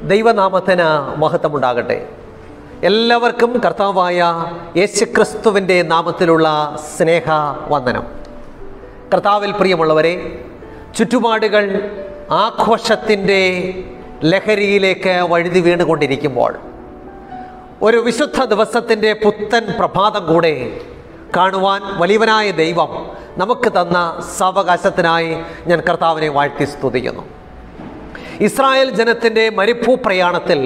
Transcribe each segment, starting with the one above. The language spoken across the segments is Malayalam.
ദൈവനാമത്തിന് മഹത്വമുണ്ടാകട്ടെ എല്ലാവർക്കും കർത്താവായ യേശുക്രിസ്തുവിൻ്റെ നാമത്തിലുള്ള സ്നേഹ വന്ദനം കർത്താവിൽ പ്രിയമുള്ളവരെ ചുറ്റുപാടുകൾ ആഘോഷത്തിൻ്റെ ലഹരിയിലേക്ക് വഴുതി വീണുകൊണ്ടിരിക്കുമ്പോൾ ഒരു വിശുദ്ധ ദിവസത്തിൻ്റെ പുത്തൻ പ്രഭാതം കൂടെ കാണുവാൻ വലിയവനായ ദൈവം നമുക്ക് തന്ന സാവകാശത്തിനായി ഞാൻ കർത്താവിനെ വാഴ്ത്തി സ്തുതിക്കുന്നു ഇസ്രായേൽ ജനത്തിൻ്റെ മരുഭൂ പ്രയാണത്തിൽ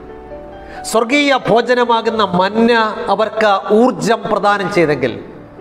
സ്വർഗീയ ഭോജനമാകുന്ന മന്ന അവർക്ക് ഊർജം പ്രദാനം ചെയ്തെങ്കിൽ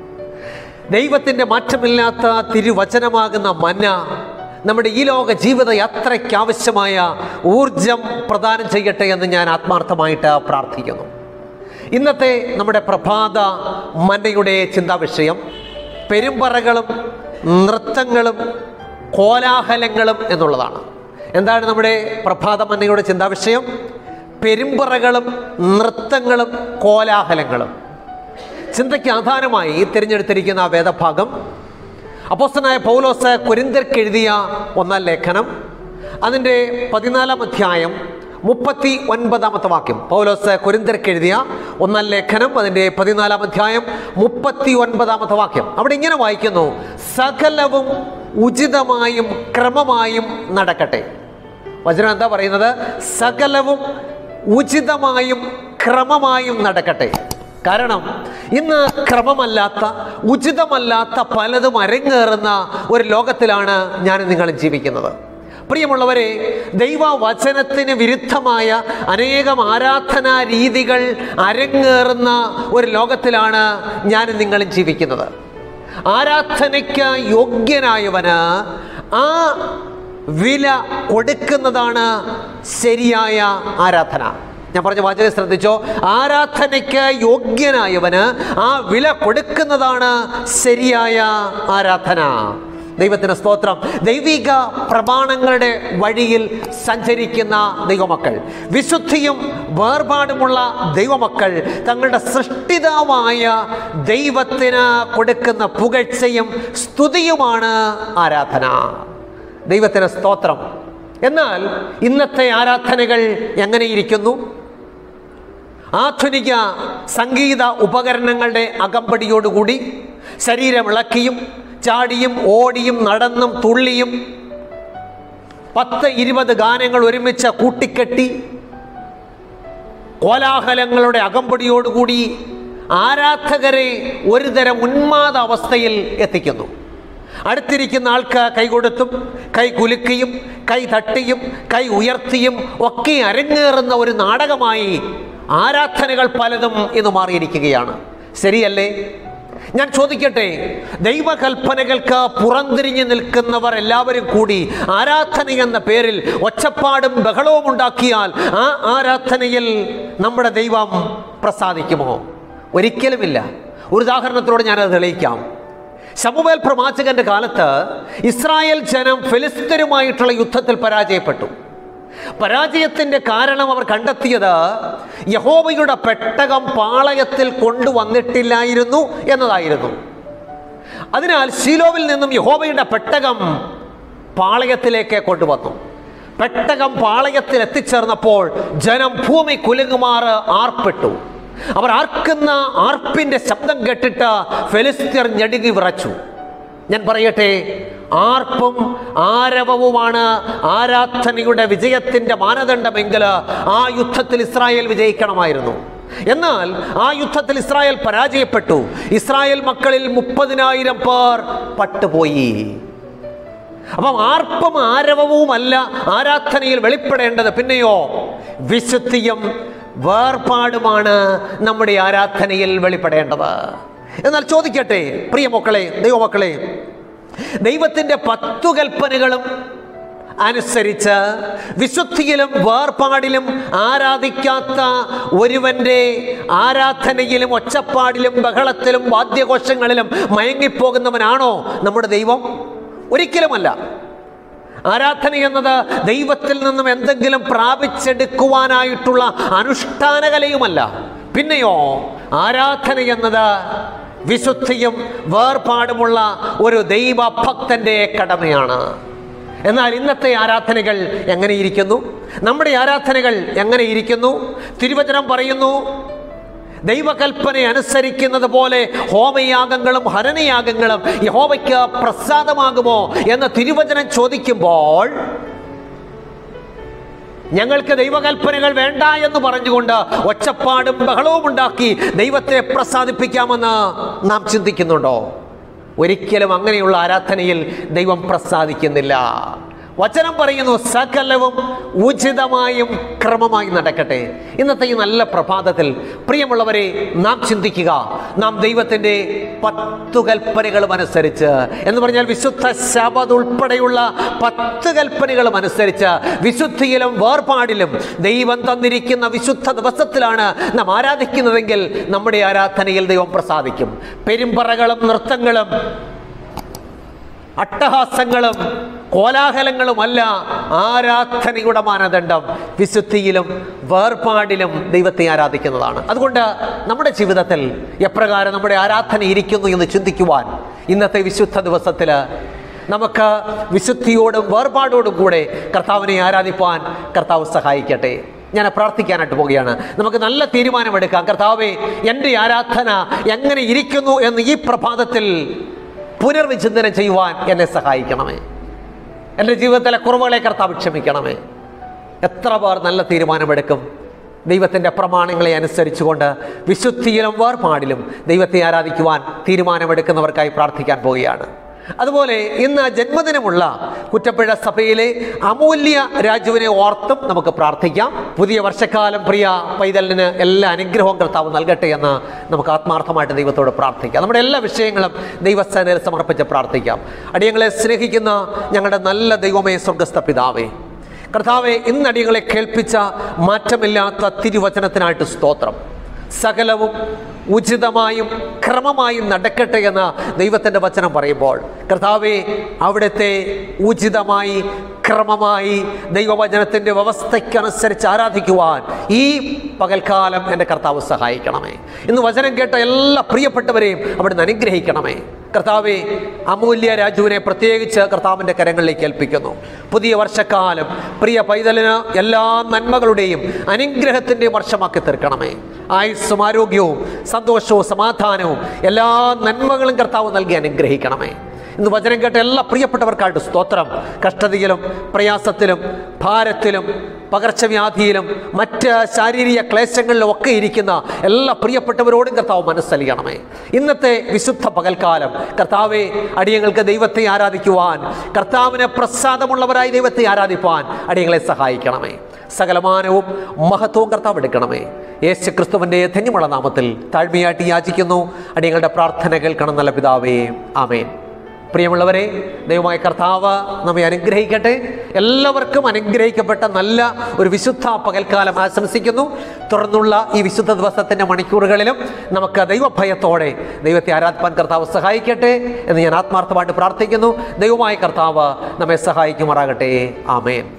ദൈവത്തിൻ്റെ മാറ്റമില്ലാത്ത തിരുവചനമാകുന്ന മന്ന നമ്മുടെ ഈ ലോക ജീവിത യാത്രയ്ക്ക് ആവശ്യമായ ഊർജം പ്രദാനം ചെയ്യട്ടെ എന്ന് ഞാൻ ആത്മാർത്ഥമായിട്ട് പ്രാർത്ഥിക്കുന്നു ഇന്നത്തെ നമ്മുടെ പ്രഭാത മന്നയുടെ ചിന്താവിഷയം പെരുമ്പറകളും നൃത്തങ്ങളും കോലാഹലങ്ങളും എന്നുള്ളതാണ് എന്താണ് നമ്മുടെ പ്രഭാത മന്നയുടെ ചിന്താവിഷയം പെരുമ്പറകളും നൃത്തങ്ങളും കോലാഹലങ്ങളും ചിന്തയ്ക്ക് ആധാരമായി തിരഞ്ഞെടുത്തിരിക്കുന്ന ആ വേദഭാഗം അപ്പോസ്തനായ പൗലോസ് കുരിന്തർക്ക് എഴുതിയ ഒന്നാം ലേഖനം അതിൻ്റെ പതിനാലാം അധ്യായം മുപ്പത്തി ഒൻപതാമത്തെ വാക്യം പൗലോസ് കുരിന്തർക്ക് എഴുതിയ ഒന്നാം ലേഖനം അതിൻ്റെ പതിനാലാം അധ്യായം മുപ്പത്തി ഒൻപതാമത്തെ വാക്യം അവിടെ ഇങ്ങനെ വായിക്കുന്നു സകലവും ഉചിതമായും ക്രമമായും നടക്കട്ടെ വചനം എന്താ പറയുന്നത് സകലവും ഉചിതമായും ക്രമമായും നടക്കട്ടെ കാരണം ഇന്ന് ക്രമമല്ലാത്ത ഉചിതമല്ലാത്ത പലതും അരങ്ങേറുന്ന ഒരു ലോകത്തിലാണ് ഞാൻ നിങ്ങൾ ജീവിക്കുന്നത് പ്രിയമുള്ളവരെ ദൈവവചനത്തിന് വിരുദ്ധമായ അനേകം ആരാധനാ രീതികൾ അരങ്ങേറുന്ന ഒരു ലോകത്തിലാണ് ഞാൻ നിങ്ങളും ജീവിക്കുന്നത് ആരാധനയ്ക്ക് യോഗ്യനായവന് ആ വില കൊടുക്കുന്നതാണ് ശരിയായ ആരാധന ഞാൻ പറഞ്ഞ വാചകം ശ്രദ്ധിച്ചോ ആരാധനയ്ക്ക് യോഗ്യനായവന് ആ വില കൊടുക്കുന്നതാണ് ശരിയായ ആരാധന ദൈവത്തിന് സ്തോത്രം ദൈവിക പ്രമാണങ്ങളുടെ വഴിയിൽ സഞ്ചരിക്കുന്ന ദൈവമക്കൾ വിശുദ്ധിയും വേർപാടുമുള്ള ദൈവമക്കൾ തങ്ങളുടെ സൃഷ്ടിതാവായ ദൈവത്തിന് കൊടുക്കുന്ന പുകഴ്ചയും സ്തുതിയുമാണ് ആരാധന ദൈവത്തിന് സ്തോത്രം എന്നാൽ ഇന്നത്തെ ആരാധനകൾ എങ്ങനെയിരിക്കുന്നു ആധുനിക സംഗീത ഉപകരണങ്ങളുടെ അകമ്പടിയോടുകൂടി ശരീരമിളക്കിയും ചാടിയും ഓടിയും നടന്നും തുള്ളിയും പത്ത് ഇരുപത് ഗാനങ്ങൾ ഒരുമിച്ച് കൂട്ടിക്കെട്ടി കോലാഹലങ്ങളുടെ അകമ്പടിയോടുകൂടി ആരാധകരെ ഒരുതരം ഉന്മാദ അവസ്ഥയിൽ എത്തിക്കുന്നു അടുത്തിരിക്കുന്ന ആൾക്ക് കൈ കൊടുത്തും കൈ കുലുക്കിയും കൈ തട്ടിയും കൈ ഉയർത്തിയും ഒക്കെ അരങ്ങേറുന്ന ഒരു നാടകമായി ആരാധനകൾ പലതും ഇന്ന് മാറിയിരിക്കുകയാണ് ശരിയല്ലേ ഞാൻ ചോദിക്കട്ടെ ദൈവകൽപ്പനകൾക്ക് പുറംതിരിഞ്ഞു നിൽക്കുന്നവർ എല്ലാവരും കൂടി ആരാധന എന്ന പേരിൽ ഒച്ചപ്പാടും ബഹളവും ഉണ്ടാക്കിയാൽ ആ ആരാധനയിൽ നമ്മുടെ ദൈവം പ്രസാദിക്കുമോ ഒരിക്കലുമില്ല ഒരു ഉദാഹരണത്തിലൂടെ ഞാനത് തെളിയിക്കാം ശമുവേൽ പ്രവാചകന്റെ കാലത്ത് ഇസ്രായേൽ ജനം ഫിലിസ്തരുമായിട്ടുള്ള യുദ്ധത്തിൽ പരാജയപ്പെട്ടു പരാജയത്തിന്റെ കാരണം അവർ കണ്ടെത്തിയത് യഹോവയുടെ പെട്ടകം പാളയത്തിൽ കൊണ്ടുവന്നിട്ടില്ലായിരുന്നു എന്നതായിരുന്നു അതിനാൽ ശീലോവിൽ നിന്നും യഹോവയുടെ പെട്ടകം പാളയത്തിലേക്ക് കൊണ്ടുവന്നു പെട്ടകം പാളയത്തിൽ എത്തിച്ചേർന്നപ്പോൾ ജനം ഭൂമി കുലുങ്ങുമാറ് ആർപ്പെട്ടു അവർ ആർക്കുന്ന ആർപ്പിന്റെ ശബ്ദം കേട്ടിട്ട് ഫെലിസ്തീർ ഞെടുങ്ങി വിറച്ചു ഞാൻ പറയട്ടെ ആർപ്പും ആരവവുമാണ് ആരാധനയുടെ വിജയത്തിന്റെ മാനദണ്ഡമെങ്കിൽ ആ യുദ്ധത്തിൽ ഇസ്രായേൽ വിജയിക്കണമായിരുന്നു എന്നാൽ ആ യുദ്ധത്തിൽ ഇസ്രായേൽ പരാജയപ്പെട്ടു ഇസ്രായേൽ മക്കളിൽ മുപ്പതിനായിരം പേർ പട്ടുപോയി അപ്പം ആർപ്പും ആരവവുമല്ല ആരാധനയിൽ വെളിപ്പെടേണ്ടത് പിന്നെയോ വിശുദ്ധിയും വേർപാടുമാണ് നമ്മുടെ ആരാധനയിൽ വെളിപ്പെടേണ്ടത് എന്നാൽ ചോദിക്കട്ടെ പ്രിയ മക്കളെ ദൈവമക്കളെ ദൈവത്തിൻ്റെ പത്തു കൽപ്പനകളും അനുസരിച്ച് വിശുദ്ധിയിലും വേർപാടിലും ആരാധിക്കാത്ത ഒരുവന്റെ ആരാധനയിലും ഒച്ചപ്പാടിലും ബഹളത്തിലും വാദ്യഘോഷങ്ങളിലും മയങ്ങിപ്പോകുന്നവനാണോ നമ്മുടെ ദൈവം ഒരിക്കലുമല്ല ആരാധന എന്നത് ദൈവത്തിൽ നിന്നും എന്തെങ്കിലും പ്രാപിച്ചെടുക്കുവാനായിട്ടുള്ള അനുഷ്ഠാന കലയുമല്ല പിന്നെയോ ആരാധന എന്നത് വിശുദ്ധിയും വേർപാടുമുള്ള ഒരു ദൈവഭക്തന്റെ കടമയാണ് എന്നാൽ ഇന്നത്തെ ആരാധനകൾ എങ്ങനെയിരിക്കുന്നു നമ്മുടെ ആരാധനകൾ എങ്ങനെയിരിക്കുന്നു തിരുവചനം പറയുന്നു ദൈവകൽപ്പന അനുസരിക്കുന്നത് പോലെ ഹോമയാഗങ്ങളും ഹരണയാഗങ്ങളും യഹോവയ്ക്ക് പ്രസാദമാകുമോ എന്ന് തിരുവചനം ചോദിക്കുമ്പോൾ ഞങ്ങൾക്ക് ദൈവകൽപ്പനകൾ വേണ്ട എന്ന് പറഞ്ഞുകൊണ്ട് ഒച്ചപ്പാടും ബഹളവും ഉണ്ടാക്കി ദൈവത്തെ പ്രസാദിപ്പിക്കാമെന്ന് നാം ചിന്തിക്കുന്നുണ്ടോ ഒരിക്കലും അങ്ങനെയുള്ള ആരാധനയിൽ ദൈവം പ്രസാദിക്കുന്നില്ല വചനം പറയുന്നു സകലവും ഉചിതമായും ക്രമമായി നടക്കട്ടെ ഇന്നത്തെ ഈ നല്ല പ്രഭാതത്തിൽ പ്രിയമുള്ളവരെ നാം ചിന്തിക്കുക നാം ദൈവത്തിൻ്റെ പത്തു കൽപ്പനകളും അനുസരിച്ച് എന്ന് പറഞ്ഞാൽ വിശുദ്ധ ശബത് ഉൾപ്പെടെയുള്ള പത്ത് കൽപ്പനകളും അനുസരിച്ച് വിശുദ്ധിയിലും വേർപാടിലും ദൈവം തന്നിരിക്കുന്ന വിശുദ്ധ ദിവസത്തിലാണ് നാം ആരാധിക്കുന്നതെങ്കിൽ നമ്മുടെ ആരാധനയിൽ ദൈവം പ്രസാദിക്കും പെരുമ്പറകളും നൃത്തങ്ങളും അട്ടഹാസങ്ങളും കോലാഹലങ്ങളുമല്ല ആരാധനയുടെ മാനദണ്ഡം വിശുദ്ധിയിലും വേർപാടിലും ദൈവത്തെ ആരാധിക്കുന്നതാണ് അതുകൊണ്ട് നമ്മുടെ ജീവിതത്തിൽ എപ്രകാരം നമ്മുടെ ആരാധന ഇരിക്കുന്നു എന്ന് ചിന്തിക്കുവാൻ ഇന്നത്തെ വിശുദ്ധ ദിവസത്തിൽ നമുക്ക് വിശുദ്ധിയോടും വേർപാടോടും കൂടെ കർത്താവിനെ ആരാധിപ്പാൻ കർത്താവ് സഹായിക്കട്ടെ ഞാൻ പ്രാർത്ഥിക്കാനായിട്ട് പോവുകയാണ് നമുക്ക് നല്ല തീരുമാനമെടുക്കാം കർത്താവെ എൻ്റെ ആരാധന എങ്ങനെ ഇരിക്കുന്നു എന്ന് ഈ പ്രഭാതത്തിൽ പുനർവിചിന്തനം ചെയ്യുവാൻ എന്നെ സഹായിക്കണമേ എൻ്റെ ജീവിതത്തിലെ കുറവുകളെ കർത്താവ് ക്ഷമിക്കണമേ എത്ര പേർ നല്ല തീരുമാനമെടുക്കും ദൈവത്തിൻ്റെ പ്രമാണങ്ങളെ അനുസരിച്ചുകൊണ്ട് വിശുദ്ധിയിലും വേർപാടിലും ദൈവത്തെ ആരാധിക്കുവാൻ തീരുമാനമെടുക്കുന്നവർക്കായി പ്രാർത്ഥിക്കാൻ പോവുകയാണ് അതുപോലെ ഇന്ന് ജന്മദിനമുള്ള കുറ്റപ്പുഴ സഭയിലെ അമൂല്യ രാജുവിനെ ഓർത്തും നമുക്ക് പ്രാർത്ഥിക്കാം പുതിയ വർഷക്കാലം പ്രിയ പൈതലിന് എല്ലാ അനുഗ്രഹവും കർത്താവ് നൽകട്ടെ എന്ന് നമുക്ക് ആത്മാർത്ഥമായിട്ട് ദൈവത്തോട് പ്രാർത്ഥിക്കാം നമ്മുടെ എല്ലാ വിഷയങ്ങളും ദൈവസ്ഥാനയിൽ സമർപ്പിച്ച് പ്രാർത്ഥിക്കാം അടിയങ്ങളെ സ്നേഹിക്കുന്ന ഞങ്ങളുടെ നല്ല ദൈവമേ സ്വർഗസ്ഥ പിതാവേ കർത്താവെ ഇന്നടിയങ്ങളെ കേൾപ്പിച്ച മാറ്റമില്ലാത്ത തിരുവചനത്തിനായിട്ട് സ്തോത്രം സകലവും ഉചിതമായും ക്രമമായും നടക്കട്ടെ എന്ന് ദൈവത്തിൻ്റെ വചനം പറയുമ്പോൾ കർത്താവെ അവിടുത്തെ ഉചിതമായി ക്രമമായി ദൈവവചനത്തിൻ്റെ വ്യവസ്ഥയ്ക്കനുസരിച്ച് ആരാധിക്കുവാൻ ഈ പകൽക്കാലം എൻ്റെ കർത്താവ് സഹായിക്കണമേ ഇന്ന് വചനം കേട്ട എല്ലാ പ്രിയപ്പെട്ടവരെയും അവിടുന്ന് അനുഗ്രഹിക്കണമേ കർത്താവെ അമൂല്യ രാജുവിനെ പ്രത്യേകിച്ച് കർത്താവിൻ്റെ കരങ്ങളിലേക്ക് ഏൽപ്പിക്കുന്നു പുതിയ വർഷക്കാലം പ്രിയ പൈതലിന് എല്ലാ നന്മകളുടെയും അനുഗ്രഹത്തിൻ്റെയും വർഷമാക്കി തീർക്കണമേ ആയുസ്സും ആരോഗ്യവും സന്തോഷവും സമാധാനവും എല്ലാ നന്മകളും കർത്താവ് നൽകി അനുഗ്രഹിക്കണമേ ഇന്ന് വചനം കേട്ട എല്ലാ പ്രിയപ്പെട്ടവർക്കായിട്ട് സ്തോത്രം കഷ്ടതയിലും പ്രയാസത്തിലും ഭാരത്തിലും പകർച്ചവ്യാധിയിലും മറ്റ് ശാരീരിക ക്ലേശങ്ങളിലും ഒക്കെ ഇരിക്കുന്ന എല്ലാ പ്രിയപ്പെട്ടവരോടും കർത്താവ് മനസ്സലിയണമേ ഇന്നത്തെ വിശുദ്ധ പകൽക്കാലം കർത്താവെ അടിയങ്ങൾക്ക് ദൈവത്തെ ആരാധിക്കുവാൻ കർത്താവിന് പ്രസാദമുള്ളവരായി ദൈവത്തെ ആരാധിപ്പാൻ അടിയങ്ങളെ സഹായിക്കണമേ സകലമാനവും മഹത്വവും കർത്താവ് എടുക്കണമേ യേശു ക്രിസ്തുവിൻ്റെ ധന്യമുള്ള നാമത്തിൽ താഴ്മയായിട്ട് യാചിക്കുന്നു അടിയങ്ങളുടെ പ്രാർത്ഥന കേൾക്കണം നല്ല പിതാവേ ആമേൻ പ്രിയമുള്ളവരെ ദൈവമായ കർത്താവ് നമ്മെ അനുഗ്രഹിക്കട്ടെ എല്ലാവർക്കും അനുഗ്രഹിക്കപ്പെട്ട നല്ല ഒരു വിശുദ്ധ പകൽക്കാലം ആശംസിക്കുന്നു തുടർന്നുള്ള ഈ വിശുദ്ധ ദിവസത്തിൻ്റെ മണിക്കൂറുകളിലും നമുക്ക് ദൈവഭയത്തോടെ ദൈവത്തെ ആരാധിപ്പാൻ കർത്താവ് സഹായിക്കട്ടെ എന്ന് ഞാൻ ആത്മാർത്ഥമായിട്ട് പ്രാർത്ഥിക്കുന്നു ദൈവമായ കർത്താവ് നമ്മെ സഹായിക്കുമാറാകട്ടെ ആമേൻ